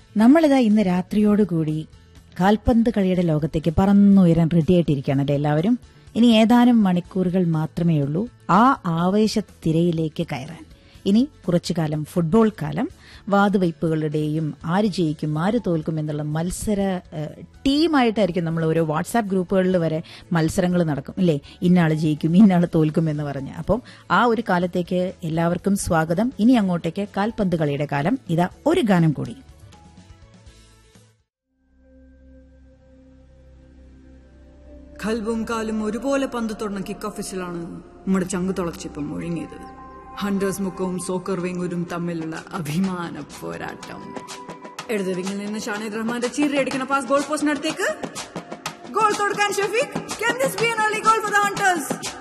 നമ്മളിതാ ഇന്ന് രാത്രിയോടുകൂടി കാൽപന്ത് കളിയുടെ ലോകത്തേക്ക് പറന്നുയരാൻ റെഡിയായിട്ടിരിക്കുകയാണല്ലേ എല്ലാവരും ഇനി ഏതാനും മണിക്കൂറുകൾ മാത്രമേ ഉള്ളൂ ആ ആവേശത്തിരയിലേക്ക് കയറാൻ ഇനി കുറച്ചു കാലം ഫുട്ബോൾ കാലം വാതുവയ്പ്പുകളുടെയും ആര് ജയിക്കും ആര് തോൽക്കും എന്നുള്ള മത്സര ഏഹ്, ടീമായിട്ടായിരിക്കും നമ്മൾ ഓരോ വാട്സാപ്പ് ഗ്രൂപ്പുകളിൽ വരെ മത്സരങ്ങൾ നടക്കും ഇല്ലേ ഇന്നാള് ജയിക്കും ഇന്നാള് തോൽക്കും എന്ന് പറഞ്ഞ് അപ്പം ആ ഒരു കാലത്തേക്ക് എല്ലാവർക്കും സ്വാഗതം ഇനി അങ്ങോട്ടേക്ക് കാൽപന്ത് കളിയുടെ കാലം ഇതാ ഒരു ഗാനം കൂടി കൽവും കാലും ഒരുപോലെ പന്ത് തൊടുന്ന കിക്ക് ഓഫീസിലാണ് നമ്മുടെ ചങ്ക് തുളച്ചിപ്പം ഒഴുങ്ങിയത് ഹണ്ടേഴ്സ് മുക്കവും സോക്കർ വിങ്ങൂരും തമ്മിലുള്ള അഭിമാന പോരാട്ടം ഇടത് വിങ്ങിൽ നിന്ന് ഷാനിദ് റഹ്മാന്റെ ചീറിയടിക്കുന്ന പാസ് ഗോൾ പോസ്റ്റിനടുത്തേക്ക് ഗോൾ തൊടുക്കാൻ Shafeeq Can this be an early goal for the Hunters?